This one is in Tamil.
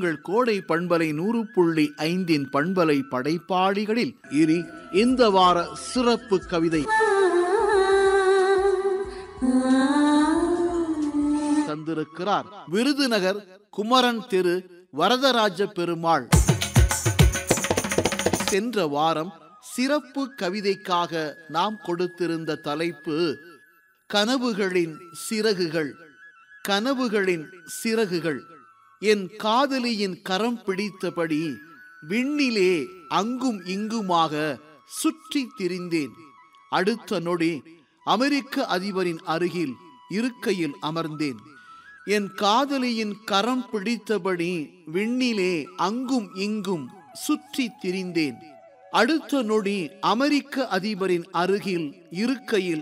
உங்கள் கோடை பண்பலை நூறு புள்ளி ஐந்தின் பண்பலை படைப்பாளிகளில் இனி இந்த வார சிறப்பு கவிதை தந்திருக்கிறார் விருதுநகர் குமரன் திரு வரதராஜ பெருமாள் சென்ற வாரம் சிறப்பு கவிதைக்காக நாம் கொடுத்திருந்த தலைப்பு கனவுகளின் சிறகுகள் கனவுகளின் சிறகுகள் என் காதலியின் கரம் பிடித்தபடி விண்ணிலே அங்கும் இங்குமாக சுற்றி திரிந்தேன் அடுத்த நொடி அமெரிக்க அதிபரின் அருகில் இருக்கையில் அமர்ந்தேன் என் காதலியின் கரம் பிடித்தபடி விண்ணிலே அங்கும் இங்கும் சுற்றி திரிந்தேன் அடுத்த நொடி அமெரிக்க அதிபரின் அருகில் இருக்கையில்